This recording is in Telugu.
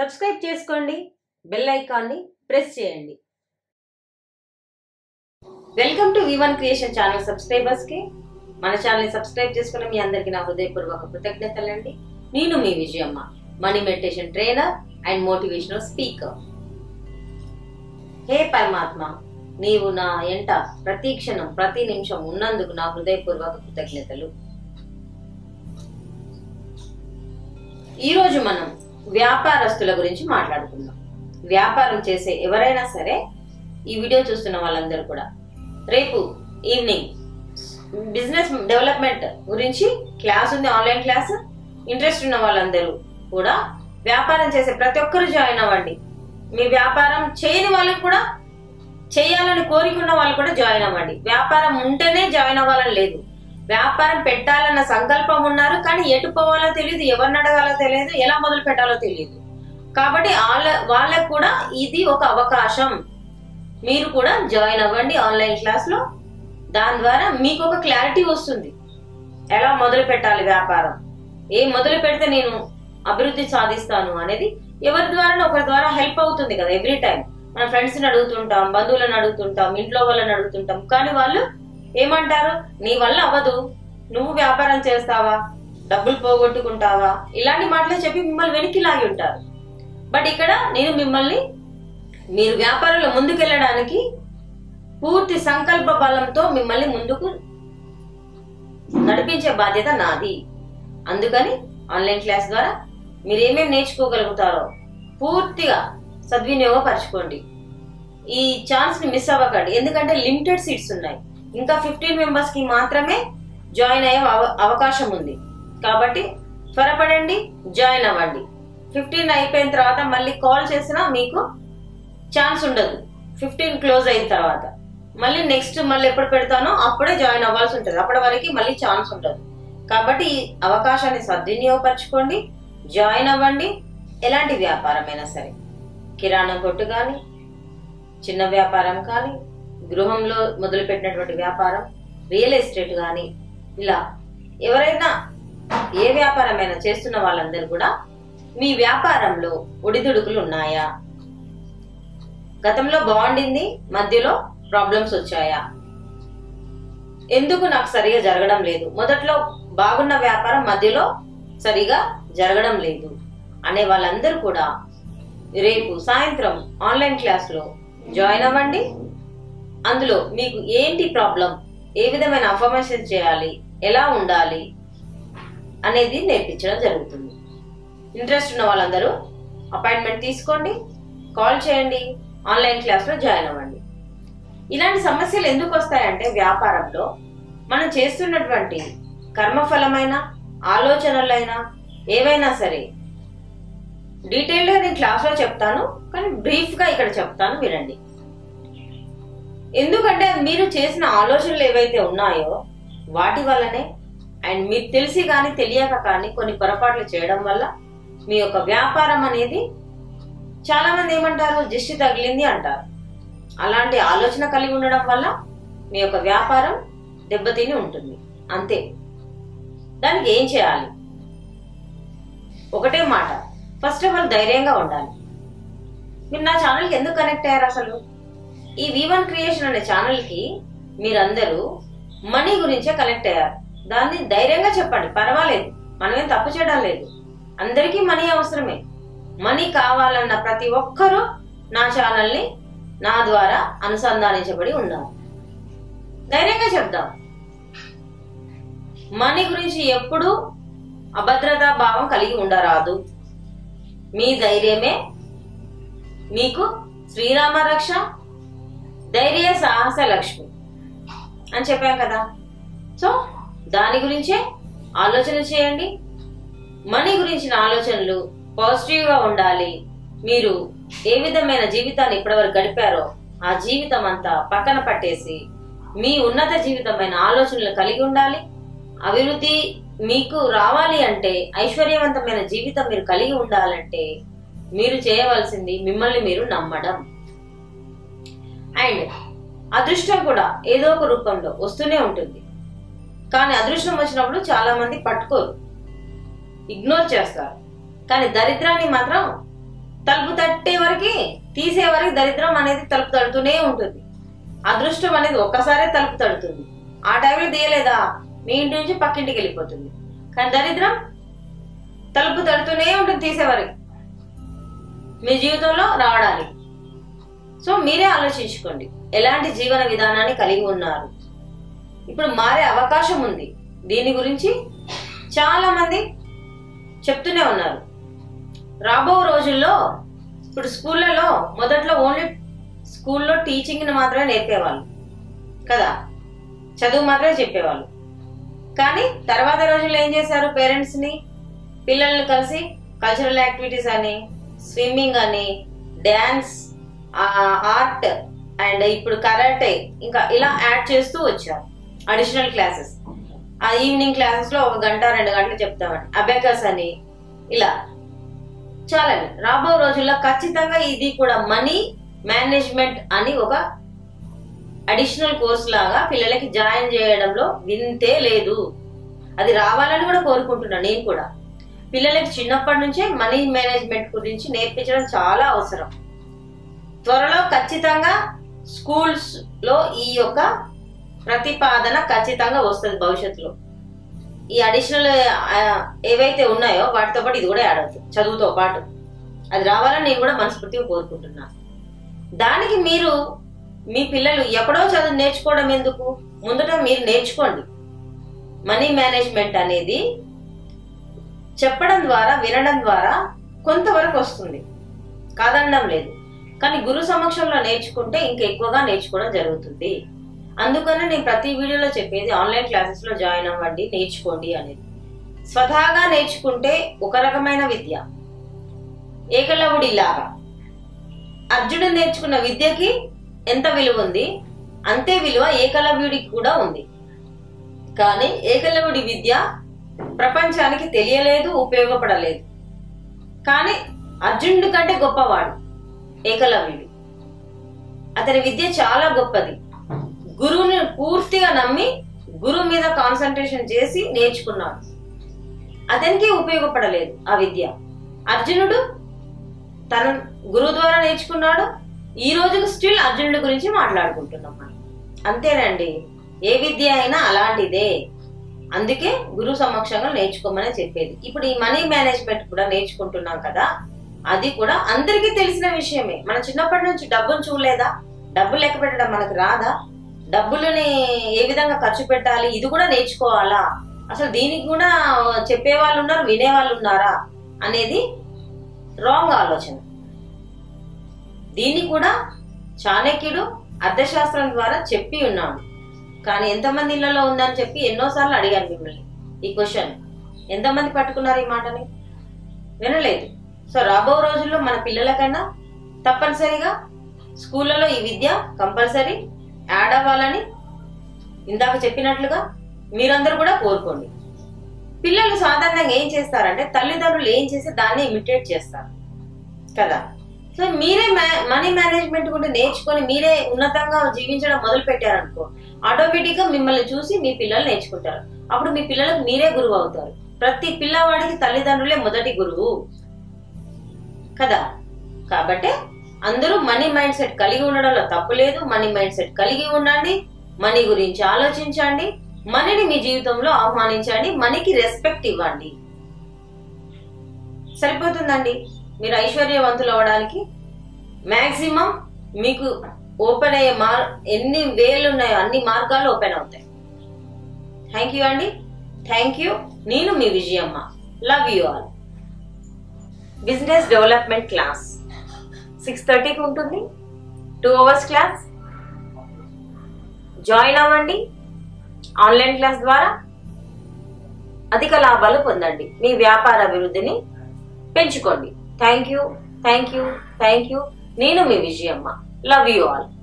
సబ్స్క్రైబ్ చేసుకోండి బెల్ ఐకాన్ని ప్రెస్ చేయండి welcome to V one creation channel subscribers కి మన ఛానల్ సబ్స్క్రైబ్ చేసుకున్న మీ అందరికి నా హృదయపూర్వక కృతజ్ఞతలండి నేను మీ Vijayamma money meditation trainer and motivational speaker హే పరమాత్మ నీవు నా ఎంట ప్రతి క్షణం ప్రతి నిమిషం ఉన్నందుకు నా హృదయపూర్వక కృతజ్ఞతలు ఈరోజు మనం వ్యాపారస్తుల గురించి మాట్లాడుకుందాం వ్యాపారం చేసే ఎవరైనా సరే ఈ వీడియో చూస్తున్న వాళ్ళందరూ కూడా రేపు ఈవినింగ్ బిజినెస్ డెవలప్మెంట్ గురించి క్లాస్ ఉంది ఆన్లైన్ క్లాస్ ఇంట్రెస్ట్ ఉన్న వాళ్ళందరూ కూడా వ్యాపారం చేసే ప్రతి ఒక్కరు జాయిన్ అవ్వండి మీ వ్యాపారం చేయని వాళ్ళకి కూడా చేయాలని కోరికున్న వాళ్ళు కూడా జాయిన్ అవ్వండి వ్యాపారం ఉంటేనే జాయిన్ అవ్వాలని లేదు వ్యాపారం పెట్టాలన్న సంకల్పం ఉన్నారు కానీ ఎటు పోవాలో తెలియదు ఎవరిని అడగాలో తెలియదు ఎలా మొదలు పెట్టాలో తెలియదు కాబట్టి వాళ్ళ వాళ్ళకు కూడా ఇది ఒక అవకాశం మీరు కూడా జాయిన్ అవ్వండి ఆన్లైన్ క్లాస్ లో దాని ద్వారా మీకు ఒక క్లారిటీ వస్తుంది ఎలా మొదలు పెట్టాలి వ్యాపారం ఏ మొదలు పెడితే నేను అభివృద్ధి సాధిస్తాను అనేది ఎవరి ద్వారా ఒకరి ద్వారా హెల్ప్ అవుతుంది కదా ఎవ్రీ టైం మన ఫ్రెండ్స్ ని అడుగుతుంటాం బంధువులను అడుగుతుంటాం ఇంట్లో వాళ్ళని అడుగుతుంటాం కానీ వాళ్ళు ఏమంటారు నీ వల్ల అవ్వదు నువ్వు వ్యాపారం చేస్తావా డబ్బులు పోగొట్టుకుంటావా ఇలాంటి మాటలు చెప్పి మిమ్మల్ని వెనక్కి లాగి ఉంటారు బట్ ఇక్కడ నేను మిమ్మల్ని మీరు వ్యాపారంలో ముందుకెళ్ళడానికి పూర్తి సంకల్ప బలంతో మిమ్మల్ని ముందుకు నడిపించే బాధ్యత నాది అందుకని ఆన్లైన్ క్లాస్ ద్వారా మీరు ఏమేమి నేర్చుకోగలుగుతారో పూర్తిగా సద్వినియోగపరచుకోండి ఈ ఛాన్స్ ని మిస్ అవ్వకండి ఎందుకంటే లిమిటెడ్ సీట్స్ ఉన్నాయి ఇంకా ఫిఫ్టీన్ మెంబర్స్ కి మాత్రమే జాయిన్ అయ్యే అవ- అవకాశం ఉంది కాబట్టి త్వరపడండి జాయిన్ అవ్వండి ఫిఫ్టీన్ అయిపోయిన తర్వాత మళ్ళీ కాల్ చేసినా మీకు ఛాన్స్ ఉండదు ఫిఫ్టీన్ క్లోజ్ అయిన తర్వాత మళ్ళీ నెక్స్ట్ మళ్ళీ ఎప్పుడు పెడతానో అప్పుడే జాయిన్ అవ్వాల్సి ఉంటుంది అప్పటి వరకు మళ్ళీ ఛాన్స్ ఉంటుంది కాబట్టి ఈ అవకాశాన్ని సద్వినియోగపరచుకోండి జాయిన్ అవ్వండి ఎలాంటి వ్యాపారమైనా సరే కిరాణా కొట్టు కానీ చిన్న వ్యాపారం కానీ గృహంలో మొదలుపెట్టినటువంటి వ్యాపారం రియల్ ఎస్టేట్ కానీ ఇలా ఎవరైనా ఏ వ్యాపారమైనా చేస్తున్న వాళ్ళందరూ కూడా మీ వ్యాపారంలో ఒడిదుడుకులు ఉన్నాయా గతంలో బాగుండింది మధ్యలో ప్రాబ్లమ్స్ వచ్చాయా ఎందుకు నాకు సరిగా జరగడం లేదు మొదట్లో బాగున్న వ్యాపారం మధ్యలో సరిగా జరగడం లేదు అనే వాళ్ళందరూ కూడా రేపు సాయంత్రం ఆన్లైన్ క్లాస్ లో జాయిన్ అవ్వండి అందులో మీకు ఏంటి ప్రాబ్లం ఏ విధమైన అఫర్మేషన్ చేయాలి ఎలా ఉండాలి అనేది నేర్పించడం జరుగుతుంది ఇంట్రెస్ట్ ఉన్న వాళ్ళందరూ అపాయింట్మెంట్ తీసుకోండి కాల్ చేయండి ఆన్లైన్ క్లాస్లో జాయిన్ అవ్వండి ఇలాంటి సమస్యలు ఎందుకు వస్తాయంటే వ్యాపారంలో మనం చేస్తున్నటువంటి కర్మఫలమైన ఆలోచనలైనా ఏవైనా సరే డీటెయిల్గా నేను క్లాస్లో చెప్తాను కానీ బ్రీఫ్గా ఇక్కడ చెప్తాను వినండి ఎందుకంటే మీరు చేసిన ఆలోచనలు ఏవైతే ఉన్నాయో వాటి వల్లనే అండ్ మీరు తెలిసి కానీ తెలియక కానీ కొన్ని పొరపాట్లు చేయడం వల్ల మీ యొక్క వ్యాపారం అనేది చాలా మంది ఏమంటారు దిష్టి తగిలింది అంటారు అలాంటి ఆలోచన కలిగి ఉండడం వల్ల మీ యొక్క వ్యాపారం దెబ్బతిని ఉంటుంది అంతే దానికి ఏం చేయాలి ఒకటే మాట ఫస్ట్ ఆఫ్ ఆల్ ధైర్యంగా ఉండాలి మీరు నా ఛానల్కి ఎందుకు కనెక్ట్ అయ్యారు అసలు ఈ వి వన్ క్రియేషన్ అనే ఛానల్కి మీరందరూ మనీ గురించే కనెక్ట్ అయ్యారు దాన్ని ధైర్యంగా చెప్పండి పర్వాలేదు మనమేం తప్పు చేయడం లేదు అందరికీ మనీ అవసరమే మనీ కావాలన్న ప్రతి ఒక్కరూ నా ఛానల్ని నా ద్వారా అనుసంధానించబడి ఉన్నారు ధైర్యంగా చెప్దాం మనీ గురించి ఎప్పుడూ అభద్రతా భావం కలిగి ఉండరాదు మీ ధైర్యమే మీకు శ్రీరామ రక్ష ధైర్య సాహస లక్ష్మి అని చెప్పాం కదా సో దాని గురించే ఆలోచన చేయండి మనీ గురించిన ఆలోచనలు పాజిటివ్ గా ఉండాలి మీరు ఏ విధమైన జీవితాన్ని ఇప్పటివరకు గడిపారో ఆ జీవితం అంతా పక్కన పట్టేసి మీ ఉన్నత జీవితమైన ఆలోచనలు కలిగి ఉండాలి అభివృద్ధి మీకు రావాలి అంటే ఐశ్వర్యవంతమైన జీవితం మీరు కలిగి ఉండాలంటే మీరు చేయవలసింది మిమ్మల్ని మీరు నమ్మడం అండ్ అదృష్టం కూడా ఏదో ఒక రూపంలో వస్తూనే ఉంటుంది కానీ అదృష్టం వచ్చినప్పుడు చాలా మంది పట్టుకోరు ఇగ్నోర్ చేస్తారు కానీ దరిద్రాన్ని మాత్రం తలుపు తట్టే వరకు తీసే వరకు దరిద్రం అనేది తలుపు తడుతూనే ఉంటుంది అదృష్టం అనేది ఒక్కసారే తలుపు తడుతుంది ఆ టైంలో తీయలేదా మీ ఇంటి నుంచి పక్కింటికి వెళ్ళిపోతుంది కానీ దరిద్రం తలుపు తడుతూనే ఉంటుంది తీసే వరకు మీ జీవితంలో రావడానికి సో మీరే ఆలోచించుకోండి ఎలాంటి జీవన విధానాన్ని కలిగి ఉన్నారు ఇప్పుడు మారే అవకాశం ఉంది దీని గురించి చాలా మంది చెప్తూనే ఉన్నారు రాబో రోజుల్లో ఇప్పుడు స్కూళ్ళలో మొదట్లో ఓన్లీ స్కూల్లో టీచింగ్ని మాత్రమే నేర్పేవాళ్ళు కదా చదువు మాత్రమే చెప్పేవాళ్ళు కానీ తర్వాత రోజుల్లో ఏం చేశారు పేరెంట్స్ని పిల్లల్ని కలిసి కల్చరల్ యాక్టివిటీస్ అని స్విమ్మింగ్ అని డ్యాన్స్ ఆర్ట్ అండ్ ఇప్పుడు కరాటే ఇంకా ఇలా యాడ్ చేస్తూ వచ్చారు అడిషనల్ క్లాసెస్ ఆ ఈవినింగ్ క్లాసెస్ లో ఒక గంట రెండు గంటలు చెప్తామని అబేకస్ అని ఇలా చాలండి రాబో రోజుల్లో ఖచ్చితంగా ఇది కూడా మనీ మేనేజ్మెంట్ అని ఒక అడిషనల్ కోర్స్ లాగా పిల్లలకి జాయిన్ చేయడంలో వింతే లేదు అది రావాలని కూడా కోరుకుంటున్నాను నేను కూడా పిల్లలకి చిన్నప్పటి నుంచే మనీ మేనేజ్మెంట్ గురించి నేర్పించడం చాలా అవసరం త్వరలో ఖచ్చితంగా స్కూల్స్ లో ఈ యొక్క ప్రతిపాదన ఖచ్చితంగా వస్తుంది భవిష్యత్తులో ఈ అడిషనల్ ఏవైతే ఉన్నాయో వాటితో పాటు ఇది కూడా యాడ్ అవుతుంది చదువుతో పాటు అది రావాలని నేను కూడా మనస్ఫూర్తిగా కోరుకుంటున్నాను దానికి మీరు మీ పిల్లలు ఎక్కడో చదువు నేర్చుకోవడం ఎందుకు ముందట మీరు నేర్చుకోండి మనీ మేనేజ్మెంట్ అనేది చెప్పడం ద్వారా వినడం ద్వారా కొంతవరకు వస్తుంది కాదనడం లేదు కానీ గురు సమక్షంలో నేర్చుకుంటే ఇంకా ఎక్కువగా నేర్చుకోవడం జరుగుతుంది అందుకనే నేను ప్రతి వీడియోలో చెప్పేది ఆన్లైన్ క్లాసెస్ లో జాయిన్ అవ్వండి నేర్చుకోండి అనేది స్వతహాగా నేర్చుకుంటే ఒక రకమైన విద్య ఏకలవుడి లాగా అర్జునుడు నేర్చుకున్న విద్యకి ఎంత విలువ ఉంది అంతే విలువ ఏకలవ్యుడికి కూడా ఉంది కానీ ఏకలవ్యుడి విద్య ప్రపంచానికి తెలియలేదు ఉపయోగపడలేదు కానీ అర్జునుడి కంటే గొప్పవాడు ఏకలవ్యుడు అతని విద్య చాలా గొప్పది గురువుని పూర్తిగా నమ్మి గురువు మీద కాన్సన్ట్రేషన్ చేసి నేర్చుకున్నాడు అతనికి ఉపయోగపడలేదు ఆ విద్య అర్జునుడు తన గురువు ద్వారా నేర్చుకున్నాడు ఈ రోజుకు స్టిల్ అర్జునుడి గురించి మాట్లాడుకుంటున్నాం మనం అంతేనండి ఏ విద్య అయినా అలాంటిదే అందుకే గురు సమక్షంగా నేర్చుకోమని చెప్పేది ఇప్పుడు ఈ మనీ మేనేజ్మెంట్ కూడా నేర్చుకుంటున్నాం కదా అది కూడా అందరికీ తెలిసిన విషయమే మన చిన్నప్పటి నుంచి డబ్బును చూడలేదా డబ్బులు లెక్క పెట్టడం మనకు రాదా డబ్బులని ఏ విధంగా ఖర్చు పెట్టాలి ఇది కూడా నేర్చుకోవాలా అసలు దీనికి కూడా చెప్పే వాళ్ళు ఉన్నారు వినే వాళ్ళు ఉన్నారా అనేది రాంగ్ ఆలోచన దీన్ని కూడా చాణక్యుడు అర్థశాస్త్రం ద్వారా చెప్పి ఉన్నాడు కానీ ఎంతమంది ఇళ్లలో ఉందని చెప్పి ఎన్నోసార్లు అడిగాను మిమ్మల్ని ఈ క్వశ్చన్ ఎంతమంది పట్టుకున్నారు ఈ మాటని వినలేదు సో రాబో రోజుల్లో మన పిల్లలకన్నా తప్పనిసరిగా స్కూళ్ళలో ఈ విద్య కంపల్సరీ యాడ్ అవ్వాలని ఇందాక చెప్పినట్లుగా మీరందరూ కూడా కోరుకోండి పిల్లలు సాధారణంగా ఏం చేస్తారంటే తల్లిదండ్రులు ఏం చేస్తే దాన్ని ఇమిటేట్ చేస్తారు కదా సో మీరే మనీ మేనేజ్మెంట్ కూడా నేర్చుకొని మీరే ఉన్నతంగా జీవించడం మొదలు పెట్టారనుకో ఆటోమేటిక్ గా మిమ్మల్ని చూసి మీ పిల్లలు నేర్చుకుంటారు అప్పుడు మీ పిల్లలకు మీరే గురువు అవుతారు ప్రతి పిల్లవాడికి తల్లిదండ్రులే మొదటి గురువు కదా కాబట్టి అందరూ మనీ మైండ్ సెట్ కలిగి ఉండడంలో తప్పు లేదు మనీ మైండ్ సెట్ కలిగి ఉండండి మనీ గురించి ఆలోచించండి మనీని మీ జీవితంలో ఆహ్వానించండి మనీకి రెస్పెక్ట్ ఇవ్వండి సరిపోతుందండి మీరు ఐశ్వర్యవంతులు అవడానికి మాక్సిమం మీకు ఓపెన్ అయ్యే మార్ ఎన్ని వేలు ఉన్నాయో అన్ని మార్గాలు ఓపెన్ అవుతాయి థ్యాంక్ యూ అండి థ్యాంక్ యూ నేను మీ Vijayamma love you all business development class six థర్టీకి ఉంటుంది టూ అవర్స్ క్లాస్ జాయిన్ అవ్వండి ఆన్లైన్ క్లాస్ ద్వారా అధిక లాభాలు పొందండి మీ వ్యాపార అభివృద్ధిని పెంచుకోండి thank you thank you thank you నేను మీ విజయమ్మ లవ్ యూ ఆల్